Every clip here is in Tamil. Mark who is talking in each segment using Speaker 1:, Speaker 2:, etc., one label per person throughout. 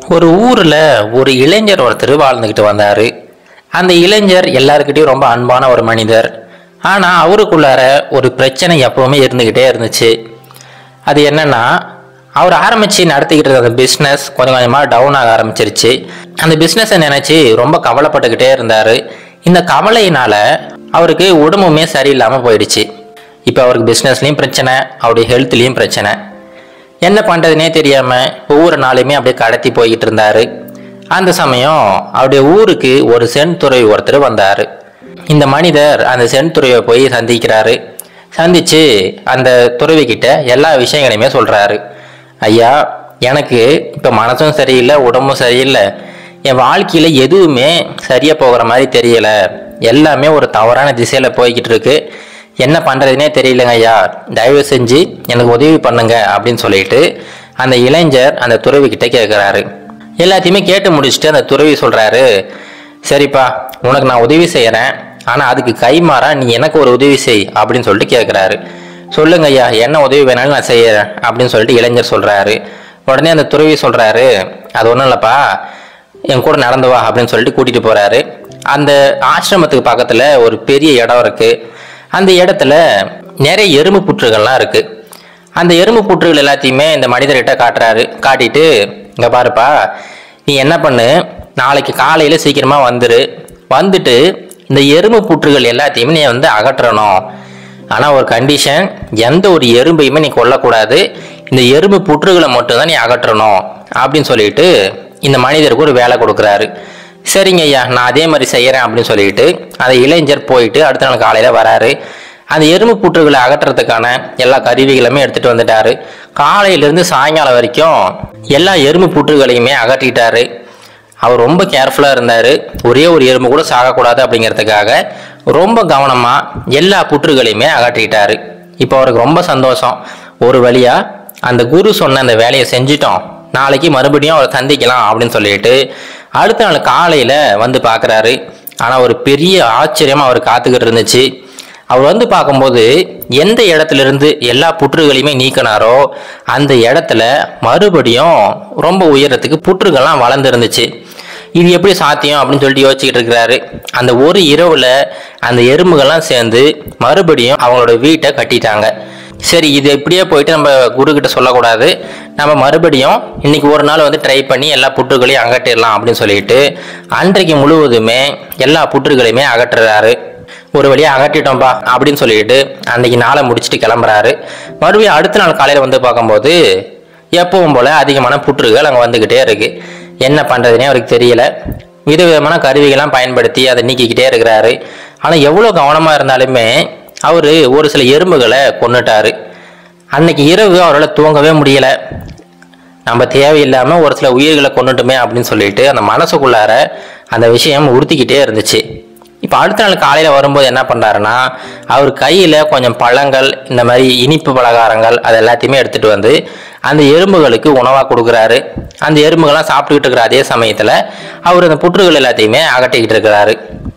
Speaker 1: ஒரு ஊரில் ஒரு இளைஞர் ஒருத்தர் வாழ்ந்துக்கிட்டு வந்தார் அந்த இளைஞர் எல்லாருக்கிட்டையும் ரொம்ப அன்பான ஒரு மனிதர் ஆனால் அவருக்குள்ளார ஒரு பிரச்சனை எப்பவுமே இருந்துக்கிட்டே இருந்துச்சு அது என்னன்னா அவர் ஆரம்பித்து நடத்திக்கிட்டு இருந்த அந்த பிஸ்னஸ் கொஞ்சம் கொஞ்சமாக டவுன் ஆக ஆரம்பிச்சிருச்சு அந்த பிஸ்னஸை நினச்சி ரொம்ப கவலைப்பட்டுக்கிட்டே இருந்தார் இந்த கவலையினால் அவருக்கு உடம்புமே சரியில்லாமல் போயிடுச்சு இப்போ அவருக்கு பிஸ்னஸ்லேயும் பிரச்சனை அவருடைய ஹெல்த்லேயும் பிரச்சனை என்ன பண்ணுறதுனே தெரியாமல் ஒவ்வொரு நாளையுமே அப்படியே கடத்தி போய்கிட்டு இருந்தாரு அந்த சமயம் அவருடைய ஊருக்கு ஒரு சென் துறவி ஒருத்தர் வந்தார் இந்த மனிதர் அந்த சென் துறவியை போய் சந்திக்கிறாரு சந்திச்சு அந்த துறவி கிட்ட எல்லா விஷயங்களையுமே சொல்றாரு ஐயா எனக்கு இப்போ மனசும் சரியில்லை உடம்பும் சரியில்லை என் வாழ்க்கையில எதுவுமே சரியா போகிற மாதிரி தெரியல எல்லாமே ஒரு தவறான திசையில போய்கிட்டு இருக்கு என்ன பண்றதுனே தெரியலங்க ஐயா தயவு செஞ்சு எனக்கு உதவி பண்ணுங்க அப்படின்னு சொல்லிட்டு அந்த இளைஞர் அந்த துறவி கிட்ட கேட்குறாரு எல்லாத்தையுமே கேட்டு முடிச்சுட்டு அந்த துறவி சொல்றாரு சரிப்பா உனக்கு நான் உதவி செய்யறேன் ஆனா அதுக்கு கைமாறா நீ எனக்கு ஒரு உதவி செய் அப்படின்னு சொல்லிட்டு கேட்குறாரு சொல்லுங்க ஐயா என்ன உதவி வேணாலும் நான் செய்யறேன் அப்படின்னு சொல்லிட்டு இளைஞர் சொல்றாரு உடனே அந்த துறவி சொல்றாரு அது ஒன்றும் இல்லப்பா என் கூட நடந்து வா அப்படின்னு சொல்லிட்டு கூட்டிட்டு போறாரு அந்த ஆசிரமத்துக்கு பக்கத்துல ஒரு பெரிய இடம் இருக்கு அந்த இடத்துல நிறைய எறும்பு புற்றுகள்லாம் இருக்கு அந்த எறும்பு புற்றுகள் எல்லாத்தையுமே இந்த மனிதர்கிட்ட காட்டுறாரு காட்டிட்டு இங்க பாருப்பா நீ என்ன பண்ணு நாளைக்கு காலையில சீக்கிரமா வந்துரு வந்துட்டு இந்த எறும்பு புற்றுகள் எல்லாத்தையுமே நீ வந்து அகற்றணும் ஆனால் ஒரு கண்டிஷன் எந்த ஒரு எறும்பையுமே நீ கொல்லக்கூடாது இந்த எறும்பு புற்றுகளை மட்டும்தான் நீ அகற்றணும் அப்படின்னு சொல்லிட்டு இந்த மனிதருக்கு ஒரு வேலை கொடுக்குறாரு சரிங்க ஐயா நான் அதே மாதிரி செய்கிறேன் அப்படின்னு சொல்லிட்டு அந்த இளைஞர் போயிட்டு அடுத்த நாள் காலையில் வராரு அந்த எறும்பு புற்றுகளை அகற்றுறதுக்கான எல்லா கருவிகளுமே எடுத்துட்டு வந்துட்டாரு காலையிலேருந்து சாயங்காலம் வரைக்கும் எல்லா எறும்பு புற்றுகளையுமே அகற்றிட்டாரு அவர் ரொம்ப கேர்ஃபுல்லாக இருந்தார் ஒரே ஒரு எறும்பு கூட சாகக்கூடாது அப்படிங்கிறதுக்காக ரொம்ப கவனமாக எல்லா புற்றுகளையுமே அகற்றிட்டாரு இப்போ அவருக்கு ரொம்ப சந்தோஷம் ஒரு வழியாக அந்த குரு சொன்ன அந்த வேலையை செஞ்சிட்டோம் நாளைக்கு மறுபடியும் அவரை சந்திக்கலாம் அப்படின்னு சொல்லிட்டு அடுத்த நாள் காலையில் வந்து பார்க்குறாரு ஆனால் ஒரு பெரிய ஆச்சரியம் அவர் காத்துக்கிட்டு இருந்துச்சு அவர் வந்து பார்க்கும்போது எந்த இடத்துல இருந்து எல்லா புற்றுகளையுமே நீக்கினாரோ அந்த இடத்துல மறுபடியும் ரொம்ப உயரத்துக்கு புற்றுகள்லாம் வளர்ந்து இருந்துச்சு இது எப்படி சாத்தியம் அப்படின்னு சொல்லிட்டு யோசிச்சுக்கிட்டு இருக்கிறாரு அந்த ஒரு இரவுல அந்த எறும்புகள்லாம் சேர்ந்து மறுபடியும் அவங்களோட வீட்டை கட்டிட்டாங்க சரி இது இப்படியே போயிட்டு நம்ம குரு கிட்ட சொல்லக்கூடாது நம்ம மறுபடியும் இன்னைக்கு ஒரு நாள் வந்து ட்ரை பண்ணி எல்லா புற்றுகளையும் அகற்றிடலாம் அப்படின்னு சொல்லிட்டு அன்றைக்கு முழுவதுமே எல்லா புற்றுகளையுமே அகற்றுறாரு ஒரு வழியாக அகற்றிட்டோம்பா அப்படின்னு சொல்லிட்டு அன்னைக்கு நாளை முடிச்சுட்டு கிளம்புறாரு மறுபடியும் அடுத்த நாள் காலையில் வந்து பார்க்கும்போது எப்பவும் போல அதிகமான புற்றுகள் அங்கே வந்துக்கிட்டே இருக்கு என்ன பண்ணுறதுனே அவருக்கு தெரியல விதவிதமான கருவிகள்லாம் பயன்படுத்தி அதை நீக்கிக்கிட்டே இருக்கிறாரு ஆனால் எவ்வளோ கவனமாக இருந்தாலுமே அவர் ஒரு சில எறும்புகளை கொன்னுட்டாரு அன்னைக்கு இரவு அவரால் தூங்கவே முடியல நம்ம தேவையில்லாமல் ஒரு சில உயிர்களை கொண்டுட்டுமே அப்படின்னு சொல்லிட்டு அந்த மனசுக்குள்ளார அந்த விஷயம் உறுத்திக்கிட்டே இருந்துச்சு இப்போ அடுத்த நாள் காலையில் வரும்போது என்ன பண்ணுறாருன்னா அவர் கையில் கொஞ்சம் பழங்கள் இந்த மாதிரி இனிப்பு பலகாரங்கள் அது எல்லாத்தையுமே எடுத்துகிட்டு வந்து அந்த எறும்புகளுக்கு உணவாக கொடுக்குறாரு அந்த எறும்புகள்லாம் சாப்பிட்டுக்கிட்டு இருக்கிற அதே சமயத்தில் அவர் அந்த புற்றுகள் எல்லாத்தையுமே அகட்டிக்கிட்டு இருக்கிறாரு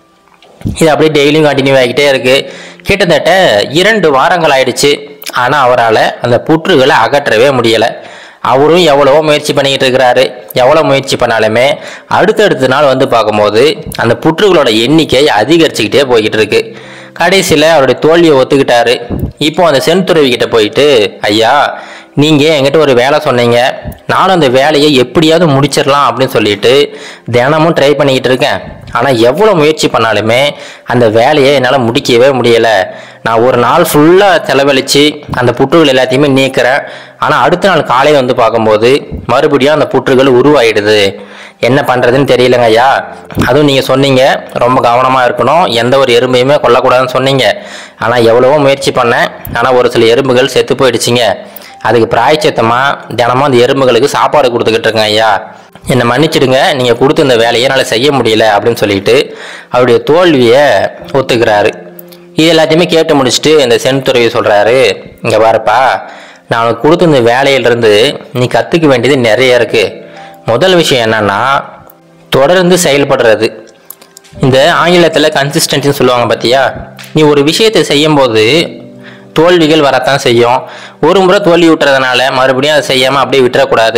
Speaker 1: இது அப்படியே டெய்லியும் கண்டினியூ ஆகிக்கிட்டே இருக்கு கிட்டத்தட்ட இரண்டு வாரங்கள் ஆயிடுச்சு ஆனால் அவரால் அந்த புற்றுகளை அகற்றவே முடியலை அவரும் எவ்வளவோ முயற்சி பண்ணிக்கிட்டு இருக்கிறாரு எவ்வளோ முயற்சி பண்ணாலுமே அடுத்தடுத்த நாள் வந்து பார்க்கும்போது அந்த புற்றுகளோட எண்ணிக்கை அதிகரிச்சுக்கிட்டே போய்கிட்டு இருக்கு கடைசியில் அவருடைய தோல்வியை ஒத்துக்கிட்டாரு இப்போ அந்த சென்துறவி கிட்ட போயிட்டு ஐயா நீங்கள் என்கிட்ட ஒரு வேலை சொன்னீங்க நானும் அந்த வேலையை எப்படியாவது முடிச்சிடலாம் அப்படின்னு சொல்லிட்டு தினமும் ட்ரை பண்ணிக்கிட்டு இருக்கேன் ஆனால் எவ்வளோ முயற்சி பண்ணாலுமே அந்த வேலையை என்னால் முடிக்கவே முடியலை நான் ஒரு நாள் ஃபுல்லாக செலவழித்து அந்த புற்றுகள் எல்லாத்தையுமே நீக்கிறேன் ஆனால் அடுத்த நாள் காலையில் வந்து பார்க்கும்போது மறுபடியும் அந்த புற்றுகள் உருவாயிடுது என்ன பண்ணுறதுன்னு தெரியலங்க ஐயா அதுவும் நீங்கள் சொன்னீங்க ரொம்ப கவனமாக இருக்கணும் எந்த ஒரு எறும்பையுமே கொல்லக்கூடாதுன்னு சொன்னீங்க ஆனால் எவ்வளவோ முயற்சி பண்ணேன் ஆனால் ஒரு சில எறும்புகள் செத்து போயிடுச்சிங்க அதுக்கு பிராய்ச்சித்தமாக தினமும் அந்த எறும்புகளுக்கு சாப்பாடு கொடுத்துக்கிட்டு இருக்கேன் ஐயா என்னை மன்னிச்சிடுங்க நீங்கள் கொடுத்த இந்த வேலையை என்னால் செய்ய முடியல அப்படின்னு சொல்லிட்டு அவருடைய தோல்வியை ஒத்துக்கிறாரு இது எல்லாத்தையுமே கேட்டு முடிச்சுட்டு இந்த சென்துறவி சொல்கிறாரு இங்கே பாருப்பா நான் உனக்கு கொடுத்த இந்த வேலையிலிருந்து நீ கற்றுக்க வேண்டியது நிறைய இருக்குது முதல் விஷயம் என்னன்னா தொடர்ந்து செயல்படுறது இந்த ஆங்கிலத்தில் கன்சிஸ்டன்சின்னு சொல்லுவாங்க பார்த்தியா நீ ஒரு விஷயத்தை செய்யும்போது தோல்விகள் வரத்தான் செய்யும் ஒரு முறை தோல்வி விட்டுறதுனால மறுபடியும் அதை செய்யாமல் அப்படியே விட்டுறக்கூடாது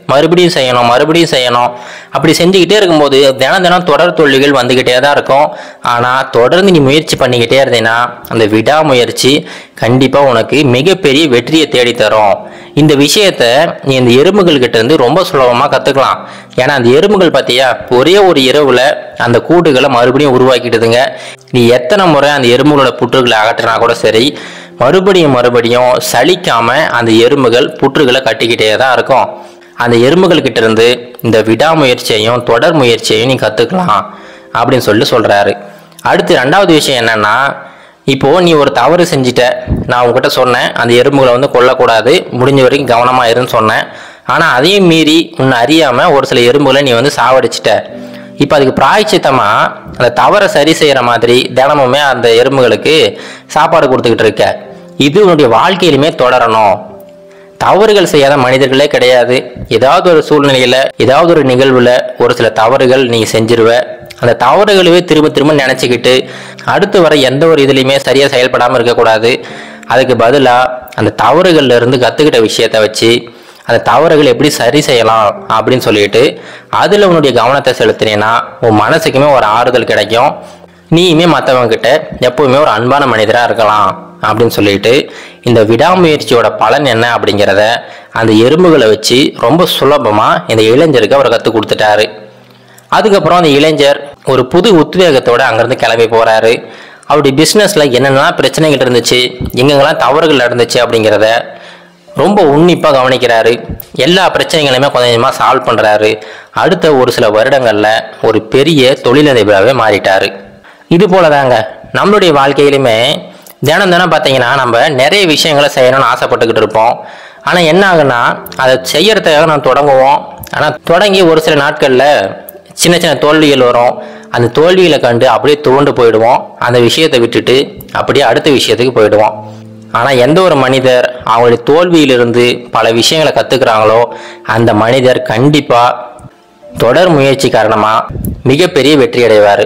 Speaker 1: மறுபடியும் செய்யணும் மறுபடியும் செய்யணும் அப்படி செஞ்சுக்கிட்டே இருக்கும்போது தினம் தினம் தொடர் தோல்விகள் வந்துக்கிட்டே தான் இருக்கும் ஆனால் தொடர்ந்து நீ முயற்சி பண்ணிக்கிட்டே இருந்தீங்கன்னா அந்த விடாமுயற்சி கண்டிப்பாக உனக்கு மிகப்பெரிய வெற்றியை தேடி தரும் இந்த விஷயத்த நீ இந்த எறும்புகள் கிட்ட இருந்து ரொம்ப சுலபமாக கற்றுக்கலாம் ஏன்னா அந்த எறும்புகள் பார்த்தியா ஒரே ஒரு இரவில் அந்த கூடுகளை மறுபடியும் உருவாக்கிடுதுங்க நீ எத்தனை முறை அந்த எறும்புகளோட புற்றுகளை அகற்றினா கூட சரி மறுபடியும் மறுபடியும் சலிக்காம அந்த எறும்புகள் புற்றுகளை கட்டிக்கிட்டே தான் இருக்கும் அந்த எறும்புகள் கிட்ட இருந்து இந்த விடாமுயற்சியையும் தொடர் முயற்சியையும் நீ கற்றுக்கலாம் அப்படின்னு சொல்லி சொல்கிறாரு அடுத்து ரெண்டாவது விஷயம் என்னன்னா இப்போ நீ ஒரு தவறு செஞ்சிட்ட நான் உங்ககிட்ட சொன்னேன் அந்த எறும்புகளை வந்து கொல்லக்கூடாது முடிஞ்ச வரைக்கும் கவனமா இருன்னு சொன்னேன் ஆனால் அதையும் மீறி உன்னை அறியாமல் ஒரு சில எறும்புகளை நீ வந்து சாவடிச்சிட்ட இப்போ அதுக்கு பிராய்ச்சித்தமா அந்த தவறை சரி செய்கிற மாதிரி தினமுமே அந்த எறும்புகளுக்கு சாப்பாடு கொடுத்துக்கிட்டு இருக்க இது உன்னுடைய வாழ்க்கையிலுமே தொடரணும் தவறுகள் செய்யாத மனிதர்களே கிடையாது ஏதாவது ஒரு சூழ்நிலையில ஏதாவது ஒரு நிகழ்வுல ஒரு சில தவறுகள் நீ செஞ்சிருவ அந்த தவறுகளவே திரும்ப திரும்ப நினச்சிக்கிட்டு அடுத்து வர எந்த ஒரு இதுலையுமே சரியாக செயல்படாமல் இருக்கக்கூடாது அதுக்கு பதிலாக அந்த தவறுகள்ல இருந்து கற்றுக்கிட்ட விஷயத்த வச்சு அந்த தவறுகள் எப்படி சரி செய்யலாம் அப்படின்னு சொல்லிட்டு அதில் உன்னுடைய கவனத்தை செலுத்தினேன்னா உன் மனசுக்குமே ஒரு ஆறுதல் கிடைக்கும் நீயுமே மற்றவங்க கிட்ட எப்பவுமே ஒரு அன்பான மனிதராக இருக்கலாம் அப்படின்னு சொல்லிட்டு இந்த விடாமுயற்சியோட பலன் என்ன அப்படிங்கிறத அந்த எறும்புகளை வச்சு ரொம்ப சுலபமாக இந்த இளைஞருக்கு அவர் கற்றுக் கொடுத்துட்டாரு அதுக்கப்புறம் அந்த இளைஞர் ஒரு புது உத்வேகத்தோட அங்கேருந்து கிளம்பி போறாரு அவருடைய பிஸ்னஸ்ல என்னென்னலாம் பிரச்சனைகள் இருந்துச்சு எங்கெங்கெல்லாம் தவறுகள் நடந்துச்சு அப்படிங்கிறத ரொம்ப உன்னிப்பாக கவனிக்கிறாரு எல்லா பிரச்சனைகளையுமே கொஞ்சம் கொஞ்சமாக சால்வ் பண்ணுறாரு அடுத்த ஒரு சில வருடங்களில் ஒரு பெரிய தொழிலதிபராகவே மாறிட்டாரு இது போல தாங்க நம்மளுடைய வாழ்க்கையிலுமே தினம் தினம் பார்த்தீங்கன்னா நம்ம நிறைய விஷயங்களை செய்யணும்னு ஆசைப்பட்டுக்கிட்டு இருப்போம் ஆனால் என்ன ஆகுன்னா அதை செய்யறதுக்காக நம்ம தொடங்குவோம் ஆனால் தொடங்கி ஒரு சில நாட்களில் சின்ன சின்ன தோல்விகள் வரும் அந்த தோல்விகளை கண்டு அப்படியே துவண்டு போயிடுவோம் அந்த விஷயத்தை விட்டுட்டு அப்படியே அடுத்த விஷயத்துக்கு போயிடுவோம் ஆனால் எந்த ஒரு மனிதர் அவங்களுடைய தோல்வியிலிருந்து பல விஷயங்களை கற்றுக்குறாங்களோ அந்த மனிதர் கண்டிப்பாக தொடர் முயற்சி காரணமாக மிகப்பெரிய வெற்றி அடைவார்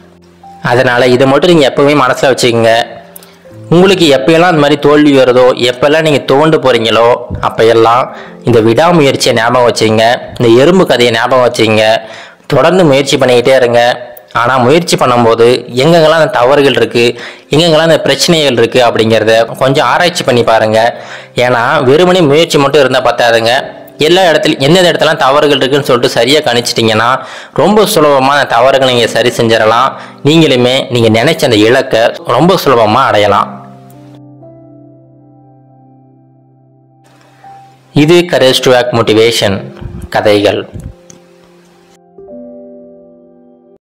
Speaker 1: அதனால் இதை மட்டும் நீங்கள் எப்பவுமே மனசில் வச்சுக்கோங்க உங்களுக்கு எப்பயெல்லாம் இந்த மாதிரி தோல்வி வருதோ எப்பெல்லாம் நீங்கள் துவண்டு போகிறீங்களோ அப்போயெல்லாம் இந்த விடாமுயற்சியை ஞாபகம் வச்சுங்க இந்த எறும்பு கதையை ஞாபகம் வச்சுங்க தொடர்ந்து முயற்சி பண்ணிக்கிட்டே இருங்க ஆனால் முயற்சி பண்ணும்போது எங்கெங்கெல்லாம் அந்த தவறுகள் இருக்குது எங்கெங்கெல்லாம் அந்த பிரச்சனைகள் இருக்குது அப்படிங்கிறத கொஞ்சம் ஆராய்ச்சி பண்ணி பாருங்கள் ஏன்னா வெறுமனே முயற்சி மட்டும் இருந்தால் பத்தாதுங்க எல்லா இடத்துலையும் எந்தெந்த இடத்துலாம் தவறுகள் இருக்குன்னு சொல்லிட்டு சரியாக கணிச்சிட்டிங்கன்னா ரொம்ப சுலபமாக அந்த தவறுகளை நீங்கள் சரி செஞ்சிடலாம் நீங்களுமே நீங்கள் நினைச்ச அந்த இலக்கை ரொம்ப சுலபமாக அடையலாம் இது கரேஜ் டு ஆக் மோட்டிவேஷன் கதைகள்